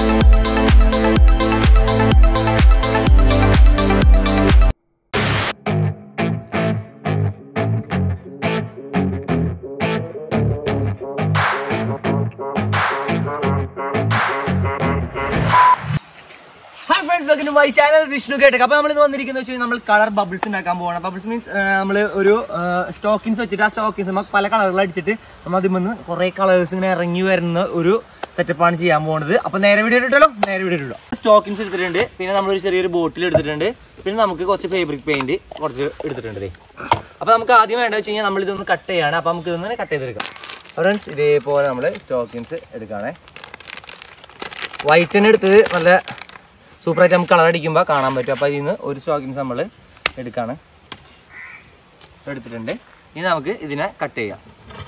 Hi friends welcome to my channel Vishnu കേട്ടേക്ക് അപ്പോൾ നമ്മൾ ഇന്ന് വന്നിരിക്കുന്നത് വെച്ചാൽ നമ്മൾ കളർ ബബിൾസ് ഉണ്ടാക്കാൻ പോകണം ബബിൾസ് മീൻസ് നമ്മൾ ഒരു സ്റ്റോക്കിൻസ് വെച്ചിട്ട് ആ സ്റ്റോക്കിൻസ് നമുക്ക് പല കളറുകൾ അടിച്ചിട്ട് നമ്മൾ അതിൽ നിന്ന് കുറേ കളേഴ്സ് ഇങ്ങനെ ഇറങ്ങി വരുന്ന ഒരു സെറ്റപ്പാണ് ചെയ്യാൻ പോകുന്നത് അപ്പോൾ നേരെ വീഡിയോ ഇട്ടല്ലോ നേരെ വീഡിയോ ഇട്ടോ സ്റ്റോക്കിൻസ് എടുത്തിട്ടുണ്ട് പിന്നെ നമ്മളൊരു ചെറിയൊരു ബോട്ടിൽ എടുത്തിട്ടുണ്ട് പിന്നെ നമുക്ക് കുറച്ച് ഫേബ്രിക് പെയിന്റ് കുറച്ച് എടുത്തിട്ടുണ്ട് ദേ. അപ്പോൾ നമുക്ക് ആദ്യം വേണ്ടത് വെച്ച് കഴിഞ്ഞാൽ നമ്മൾ ഇതൊന്ന് കട്ട് ചെയ്യാണ് അപ്പോൾ നമുക്ക് ഇതൊന്ന് കട്ട് ചെയ്തെടുക്കാം ഫ്രണ്ട്സ് ഇതേപോലെ നമ്മൾ സ്റ്റോക്കിൻസ് എടുക്കുകയാണേ വൈറ്റ് തന്നെ എടുത്തത് നല്ല സൂപ്പറായിട്ട് നമുക്ക് കളർ അടിക്കുമ്പോൾ കാണാൻ പറ്റും അപ്പോൾ ഇതിൽ നിന്ന് ഒരു സ്റ്റോക്കിങ്സ് നമ്മൾ എടുക്കാണ് എടുത്തിട്ടുണ്ട് ഇനി നമുക്ക് ഇതിനെ കട്ട് ചെയ്യാം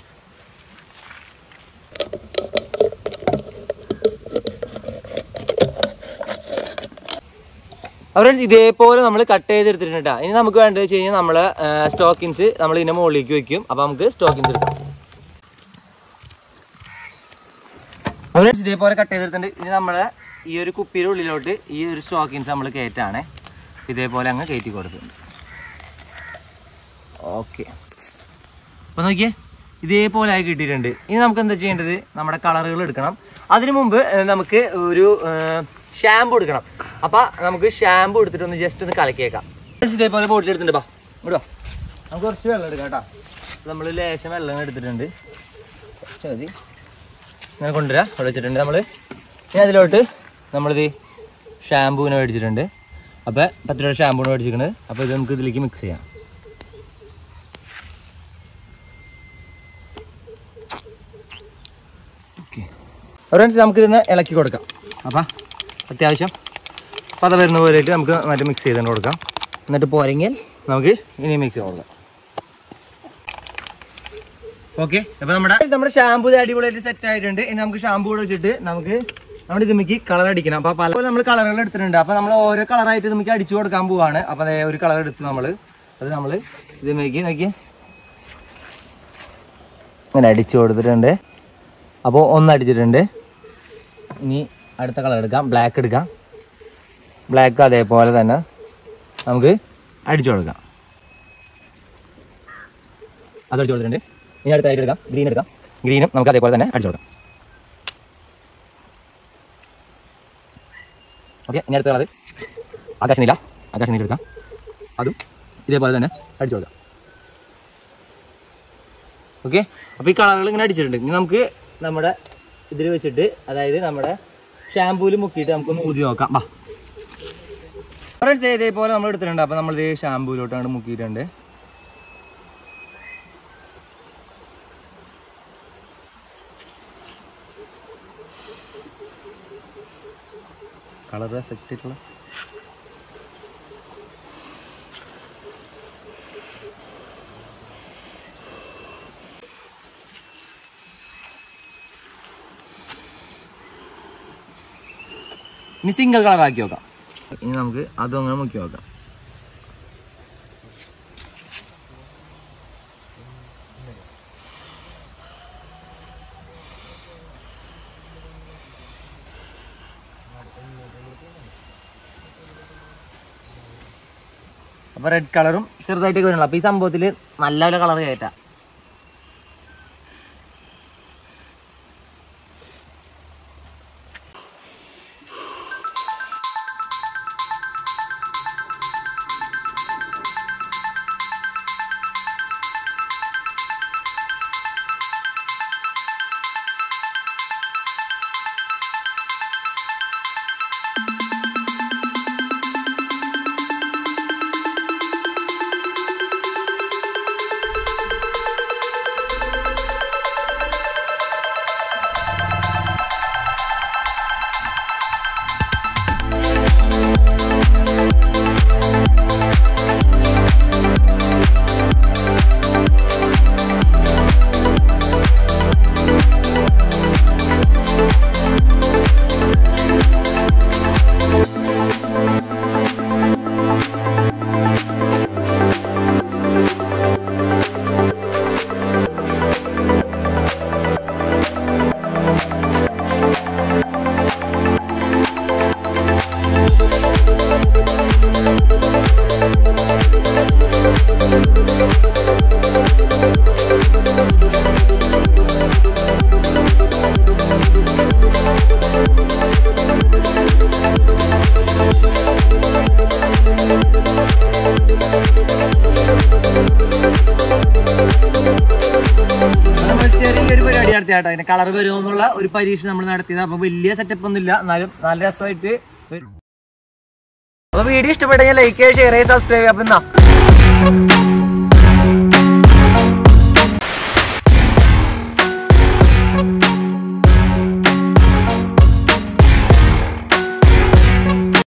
അവർ ഇതേപോലെ നമ്മൾ കട്ട് ചെയ്തെടുത്തിട്ടുണ്ട് ട്ടാ. ഇനി നമുക്ക് വേണ്ടത് വെച്ച് കഴിഞ്ഞാൽ നമ്മൾ സ്റ്റോക്കിങ്സ് നമ്മൾ ഇതിന്റെ മുകളിലേക്ക് വെക്കും അപ്പോൾ നമുക്ക് സ്റ്റോക്കിങ്സ് എടുക്കാം അപ്പോൾ ഇതേപോലെ കട്ട് ചെയ്തെടുത്തിട്ടുണ്ട് ഇനി നമ്മളെ ഈ ഒരു കുപ്പിയുടെ ഉള്ളിലോട്ട് ഈ ഒരു സ്റ്റോക്കിങ്സ് നമ്മൾ കയറ്റാണ് ഇതേപോലെ അങ്ങ് കയറ്റി കൊടുക്കുന്നുണ്ട് ഓക്കെ അപ്പോൾ നോക്കിയേ ഇതേപോലെ ആയി കിട്ടിയിട്ടുണ്ട് ഇനി നമുക്ക് എന്താ ചെയ്യേണ്ടത് നമ്മുടെ കളറുകൾ എടുക്കണം അതിനു മുമ്പ് ഏർ, നമുക്ക് ഒരു ഷാമ്പു എടുക്കണം അപ്പോൾ നമുക്ക് ഷാമ്പു എടുത്തിട്ട് ഒന്ന് ജസ്റ്റ് ഒന്ന് കലക്കിയേക്കാം ഇതേപോലെ ബോട്ടിൽ എടുത്തിട്ടുണ്ട് ബാ ഇങ്ങോട്ടോ നമുക്ക് കുറച്ച് വെള്ളം എടുക്കാം കേട്ടോ നമ്മൾ ലേശം വെള്ളം എടുത്തിട്ടുണ്ട് കുറച്ച് മതി ഇങ്ങനെ കൊണ്ടുവരാം ഇവിടെ വെച്ചിട്ടുണ്ട് നമ്മൾ ഇനി അതിലോട്ട് നമ്മളിത് ഷാമ്പൂവിനെ മേടിച്ചിട്ടുണ്ട് അപ്പോൾ പത്ത് രൂപ ഷാമ്പൂവിനെ മേടിച്ചിരിക്കുന്നത് അപ്പോൾ ഇത് നമുക്ക് ഇതിലേക്ക് മിക്സ് ചെയ്യാം ഓക്കെ ഫ്രണ്ട്സ് നമുക്ക് ഇതിന്ന് ഇളക്കി കൊടുക്കാം അപ്പം അത്യാവശ്യം പത വരുന്ന പോലെയായിട്ട് നമുക്ക് മറ്റേ മിക്സ് ചെയ്തുകൊണ്ട് കൊടുക്കാം എന്നിട്ട് പോരെങ്കിൽ നമുക്ക് ഇനി മിക്സ് ചെയ്ത് കൊടുക്കാം ഓക്കെ അപ്പൊ നമ്മുടെ നമ്മുടെ ഷാമ്പൂ അടിപൊളിയായിട്ട് സെറ്റ് ആയിട്ടുണ്ട് ഇനി നമുക്ക് ഷാമ്പൂ കൂടെ വെച്ചിട്ട് നമുക്ക് നമ്മുടെ ഇതിലേക്ക് കളർ അടിക്കണം അപ്പൊ പല നമ്മൾ കളറുകൾ എടുത്തിട്ടുണ്ട് അപ്പൊ നമ്മൾ ഓരോ കളറായിട്ട് നമുക്ക് അടിച്ചു കൊടുക്കാൻ പോവാണ് അപ്പൊ ദേ ഒരു കളർ എടുത്തു നമ്മള് അത് നമ്മൾ ഇതിലേക്ക് നോക്കി അങ്ങനെ അടിച്ചു കൊടുത്തിട്ടുണ്ട് അപ്പോൾ ഒന്ന് അടിച്ചിട്ടുണ്ട് ഇനി അടുത്ത കളർ എടുക്കാം ബ്ലാക്ക് എടുക്കാം ബ്ലാക്ക് അതേപോലെ തന്നെ നമുക്ക് അടിച്ചു കൊടുക്കാം അത് അടിച്ചു കൊടുത്തിട്ടുണ്ട് ഇനി അടുത്തായിട്ട് എടുക്കാം ഗ്രീൻ എടുക്കാം ഗ്രീനും നമുക്ക് അതേപോലെ തന്നെ അടിച്ചു കൊടുക്കാം ഓക്കെ ഇനി അടുത്ത കളർ ആകാശ നീല ആകാശ നീല എടുക്കാം അതും ഇതേപോലെ തന്നെ അടിച്ചു കൊടുക്കാം ഓക്കെ അപ്പോൾ ഈ കളറുകൾ ഇങ്ങനെ അടിച്ചിട്ടുണ്ട് ഇനി നമുക്ക് നമ്മുടെ ഇതിൽ വെച്ചിട്ട് അതായത് നമ്മുടെ ഷാമ്പൂവിൽ മുക്കിയിട്ട് നമുക്കൊന്ന് ഊതി നോക്കാം വാ ഫ്രണ്ട്സ് ദേ ഇതേപോലെ നമ്മൾ എടുത്തിട്ടുണ്ട് അപ്പോൾ നമ്മൾ ഇത് ഷാമ്പൂവിലോട്ടാണ് മുക്കിയിട്ടുണ്ട് കളർ എഫക്റ്റ് ആയിട്ടുള്ള ഇനി സിംഗിൾ കളർ ആക്കി നോക്കാം ഇനി നമുക്ക് അതും അങ്ങനെ മുക്കി നോക്കാം അപ്പൊ റെഡ് കളറും ചെറുതായിട്ടൊക്കെ വരണല്ലോ അപ്പൊ ഈ സംഭവത്തിൽ നല്ല നല്ല കളർ കയറ്റാം നടത്തിയാട്ടോ അതിന്റെ കളർ വരുമോ എന്നുള്ള ഒരു പരീക്ഷ നമ്മൾ നടത്തിയത് അപ്പൊ വലിയ സെറ്റപ്പ് ഒന്നും ഇല്ല എന്നാലും നല്ല രസമായിട്ട് വരും. അപ്പൊ വീഡിയോ ഇഷ്ടപ്പെട്ടെങ്കിൽ ലൈക്ക് ചെയ്യുക ഷെയർ ചെയ്യുക സബ്സ്ക്രൈബ് ചെയ്യുക അപ്പൊ എന്നാ